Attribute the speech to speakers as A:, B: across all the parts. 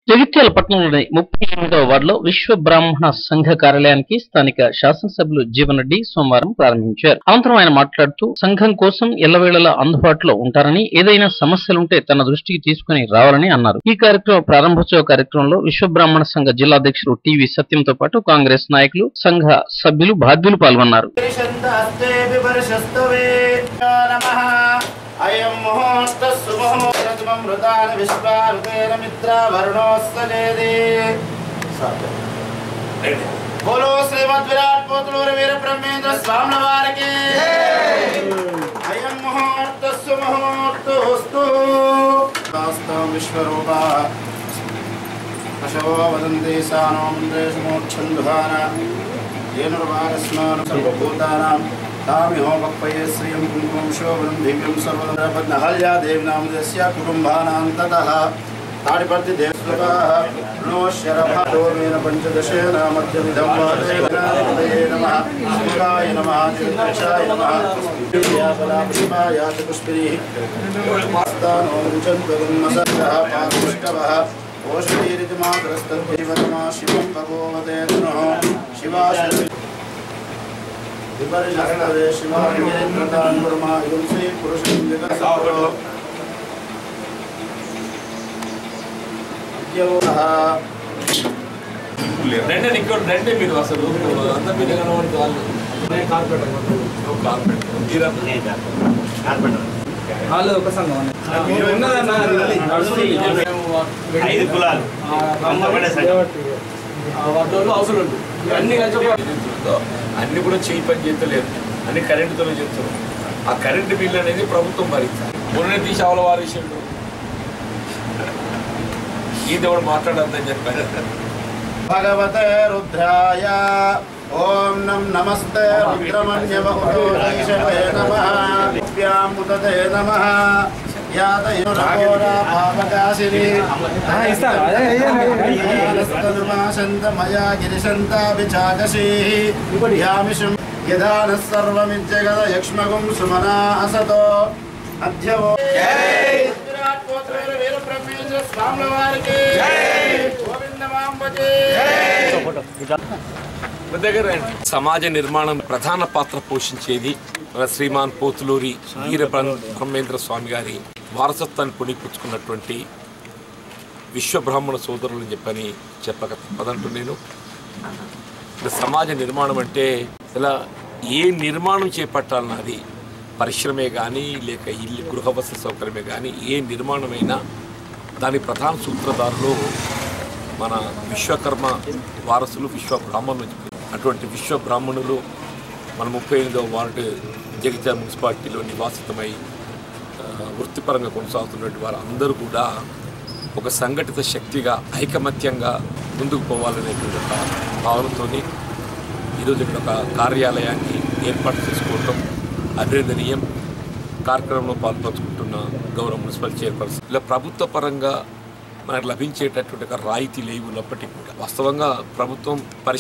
A: జగిత్యాల పట్టణంలోని ముప్పై ఎనిమిదవ వార్డులో విశ్వ బ్రాహ్మణ సంఘ కార్యాలయానికి స్థానిక శాసనసభ్యులు జీవన్ రెడ్డి సోమవారం ప్రారంభించారు అనంతరం ఆయన మాట్లాడుతూ సంఘం కోసం ఎల్లవేళలా అందుబాటులో ఉంటారని ఏదైనా సమస్యలుంటే తన దృష్టికి తీసుకుని రావాలని అన్నారు ఈ కార్యక్రమం ప్రారంభోత్సవ కార్యక్రమంలో విశ్వ బ్రాహ్మణ సంఘ జిల్లా అధ్యక్షుడు టివి సత్యంతో పాటు కాంగ్రెస్ నాయకులు సంఘ సభ్యులు బాధ్యులు పాల్గొన్నారు
B: హస్తేపి పరిశస్తవే నమః అయం ముహూర్త సుముహూర్తమృతాని విశ్వారుతేన మిత్రావరుణోస్తలేది బోలో శ్రీమద్ విరాట్ పోతులూరు వీర బ్రహ్మేంద్ర స్వామి వారికి అయం ముహూర్త సుముహూర్తోస్తు వాస్తవం విశ్వరూపా పశవో వదంతి సానో మంత్రేషు మోక్షందుహాన ఏనుర్వాగస్మాన్ సర్వభూతానాం తామిహో వక్పయే శ్రియం కుంకుమం శోభనం దివ్యం సర్వదపద్నహల్యా దేవినామదస్య కుటుంబానాం తతః తాడిపర్తి దేవస్వకాः ృణోశరభాటోమేన పంచదశేన మధ్యమిదం వాదయే నమః శివాయ నమః జ్యోతిషాయ నమః పుష్పాయ పుష్పిరీः స్థానో చంద్రగున్మసः పాపుష్టవः ఓషధీరితి మాతరస్తద్దేవతమా శివం భగవతే నమః శివాశ విపరిణస్తవే శివాంగేంద్రతాన్ కుర్మా ఇదం శ్రీ పురుషం జగత్సర్వో విద్యోనః
C: రెండే ఇక్కడ రెండే మీరు అసలు అంత మీద కనబడితే వాళ్ళు నువ్వు కార్పెంటర్ మీరన్నా?
D: వాళ్ళు ఒక సంఘం అన్న. ఉన్నదన్న అది ఉంది. నడుస్తుంది.
E: ఐదు కులాలు అమ్మబడే సంఘం.
D: ఆ వాటిలో అవసరం ఉంది
C: అన్ని కలిసి అన్ని కూడా చేయి పని చేస్తలేరు అన్ని కరెంటుతోనే చేస్తున్నారు ఆ కరెంటు బిల్లు అనేది ప్రభుత్వం భరించాలి మొన్న తీసి అవల వారేసిండు ఈ దేవుడు మాట్లాడద్దని చెప్పారు
B: భగవతే రుద్రాయ ఓం నం నమస్తే రుద్రమణ్యవహోరీషవే నమః భ్యాముదతే నమః యాతయోరా పాపకాశిని
D: ఇస్తాను. అదే, అదే,
B: మయా గిరిశంతాభిచాకశీః యామిషం యథా నః సర్వమిజ్జగద యక్ష్మగుం సుమనా అసతో అధ్యవో విరాట్ పోత్రేర వీర బ్రహ్మేంద్ర స్వాముల వారికి గోవిందమాంబజే
C: మన దగ్గర రండి. సమాజ నిర్మాణం ప్రధాన పాత్ర పోషించేది మన శ్రీమాన్ పోతులూరి వీర బ్రహ్మ- బ్రహ్మేంద్ర స్వామి గారి వారసత్వాన్ని పుణిపుచ్చుకున్నటువంటి విశ్వ బ్రాహ్మణ సోదరులు అని చెప్పని చెప్పక తప్పదంటూ నేను ఇక్కడ సమాజ నిర్మాణం అంటే ఇలా ఏ నిర్మాణం చేపట్టాలన్నది పరిశ్రమే కానీ లేక ఇల్లు గృహ వసతి సౌకర్యమే కానీ ఏ నిర్మాణమైనా దాని ప్రధాన సూత్రధారులు మన విశ్వకర్మ వారసులు విశ్వ బ్రాహ్మణులు అటువంటి విశ్వ బ్రాహ్మణులు మన ముప్పై ఎనిమిదవ వార్డు జగిత్యాల మున్సిపాలిటీలో నివాసితమై ఆ, వృత్తిపరంగా కొనసాగుతున్నటువంటి వారు అందరూ కూడా ఒక సంఘటిత శక్తిగా ఐకమత్యంగా ముందుకు పోవాలనేటువంటి ఒక భావనతోని ఈరోజు ఇక్కడ ఒక కార్యాలయాన్ని ఏర్పాటు చేసుకోవటం అభినందనీయం కార్యక్రమంలో పాల్పంచుకుంటున్న గౌరవ మున్సిపల్ చైర్పర్సన్ ఇలా ప్రభుత్వ పరంగా మనకు లభించేటటువంటి ఒక రాయితీ లేవు ఉన్నప్పటికీ కూడా వాస్తవంగా ప్రభుత్వం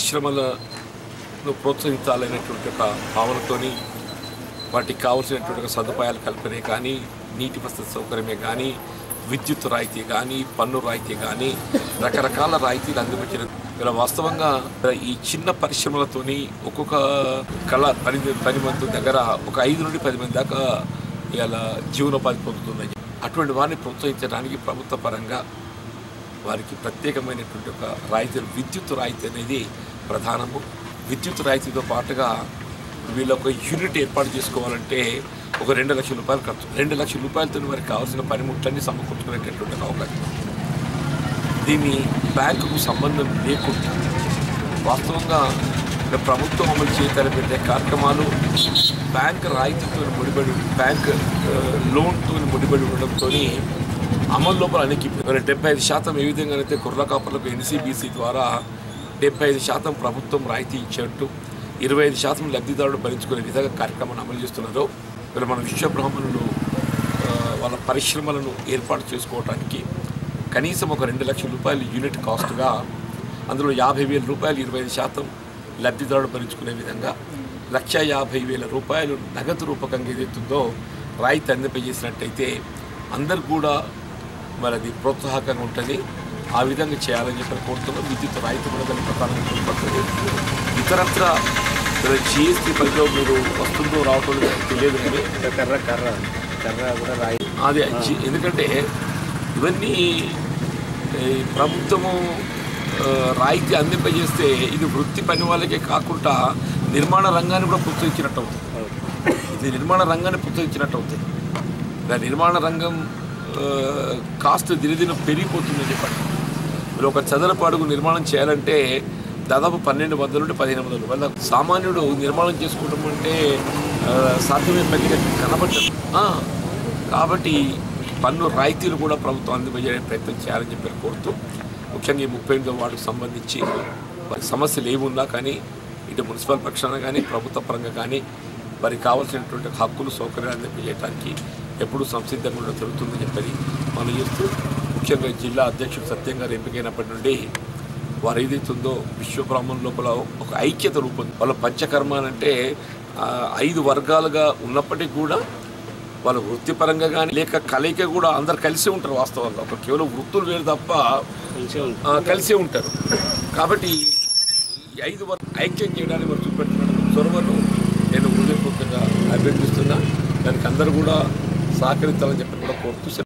C: పరిశ్రమలను ప్రోత్సహించాలనేటువంటి ఒక భావనతోని వాటికి కావాల్సినటువంటి ఒక సదుపాయాల కల్పనే కానీ నీటి వసతి సౌకర్యమే కానీ విద్యుత్ రాయితీ కానీ పన్ను రాయితీ కానీ రకరకాల రాయితీలు అందించిన ఇలా వాస్తవంగా ఈ చిన్న పరిశ్రమలతోని ఒక్కొక్క కళ పని పని మంది దగ్గర ఒక ఐదు నుండి పది మంది దాకా ఇలా జీవనోపాధి పొందుతున్నాయి అటువంటి వారిని ప్రోత్సహించడానికి ప్రభుత్వ పరంగా వారికి ప్రత్యేకమైనటువంటి ఒక రాయితీ విద్యుత్ రాయితీ అనేది ప్రధానము విద్యుత్ రాయితీతో పాటుగా వీళ్ళు ఒక యూనిట్ ఏర్పాటు చేసుకోవాలంటే ఒక రెండు లక్షల రూపాయలు ఖర్చు రెండు లక్షల రూపాయలతో వారికి కావాల్సిన పనిముట్లన్నీ సమకూర్చుకునేటటువంటి ఒక అవకాశం దీన్ని బ్యాంకుకు సంబంధం లేకుండా వాస్తవంగా ఇక్కడ ప్రభుత్వం అమలు చేయతల పెట్టే కార్యక్రమాలు బ్యాంక్ రాయితీతో ముడిపడి బ్యాంక్ ఆ, లోన్తో ముడిపడి ఉండడంతో అమలు లోపల అనికి మరి డెబ్బై ఐదు శాతం ఏ విధంగానైతే కుర్ర కాపర్లకు ఎన్సీబీసీ ద్వారా డెబ్బై ఐదు శాతం ప్రభుత్వం రాయితీ ఇచ్చేట్టు ఇరవై ఐదు శాతం లబ్ధిదారుడు భరించుకునే విధంగా కార్యక్రమాన్ని అమలు చేస్తున్నారో మరి మన విశ్వ బ్రాహ్మణులు ఆ, వాళ్ళ పరిశ్రమలను ఏర్పాటు చేసుకోవడానికి కనీసం ఒక రెండు లక్షల రూపాయలు యూనిట్ కాస్ట్గా అందులో యాభై వేల రూపాయలు ఇరవై ఐదు శాతం లబ్ధిదారుడు భరించుకునే విధంగా లక్ష యాభై వేల రూపాయలు నగదు రూపకంగా ఏదైతుందో రాయితీ అందింపజేసినట్టయితే అందరు కూడా మరి అది ప్రోత్సాహకంగా ఉంటుంది ఆ విధంగా చేయాలని చెప్పి కోరుతున్నాం విద్యుత్ రాయితీ కూడా దానికి ప్రధానంగా పడుతుంది ఇతరత్ర జిఎస్టీ పరిధిలో మీరు వస్తుందో రావటం లేదో తెలియదు కానీ
E: కర్ర కర్ర కర్ర కూడా రాయి
C: అది జి- ఎందుకంటే ఇవన్నీ ఈ ప్రభుత్వము ఆ, రాయితీ అందింపజేస్తే ఇది వృత్తి పని వాళ్ళకే కాకుండా నిర్మాణ రంగాన్ని కూడా ప్రోత్సహించినట్టు అవుతుంది ఇది నిర్మాణ రంగాన్ని ప్రోత్సహించినట్టు అవుతుంది ఇలా నిర్మాణ రంగం ఆ, కాస్ట్ దినదిన పెరిగిపోతుందని చెప్పండి మీరు ఒక చదరపు అడుగు నిర్మాణం చేయాలంటే దాదాపు పన్నెండు వందల నుండి పదిహేను వందలు వాళ్ళ సామాన్యుడు నిర్మాణం చేసుకోవడం అంటే ఆ, సాధ్యమే పెద్దగా కనబడ్డదు ఆ, కాబట్టి పన్ను రాయితీలు కూడా ప్రభుత్వం అందజేయడానికి ప్రయత్నం చేయాలని చెప్పి కోరుతూ ముఖ్యంగా ఈ ముప్పై ఎనిమిదో వార్డుకు సంబంధించి వారి సమస్యలు ఏమున్నా కానీ ఇటు మున్సిపల్ పక్షాన కానీ ప్రభుత్వ పరంగా కానీ వారికి కావాల్సినటువంటి హక్కులు సౌకర్యాలు అందజేయడానికి ఎప్పుడూ సంసిద్ధంగా ఉండడం జరుగుతుందని చెప్పని మనం చేస్తూ ముఖ్యంగా జిల్లా అధ్యక్షుడు సత్యం గారు ఎంపికైనప్పటి నుండి వారు ఏదైతుందో విశ్వబ్రాహ్మణ్ లోపల ఒక ఐక్యత రూపొంది వాళ్ళ పంచకర్మ అని అంటే ఆ, ఐదు వర్గాలుగా ఉన్నప్పటికీ కూడా వాళ్ళు వృత్తిపరంగా కానీ లేక కలయిక కూడా అందరు కలిసే ఉంటారు వాస్తవంగా ఒక కేవలం వృత్తులు వేరు తప్ప ఆ, కలిసే ఉంటారు కాబట్టి ఈ ఐదు వర్గ ఐక్యం చేయడానికి వారు చూపెట్టిన చొరవను నేను హృదయపూర్వకంగా అభ్యర్థిస్తున్నా దానికి అందరూ కూడా సహకరించాలని చెప్పి కూడా కోరుతూ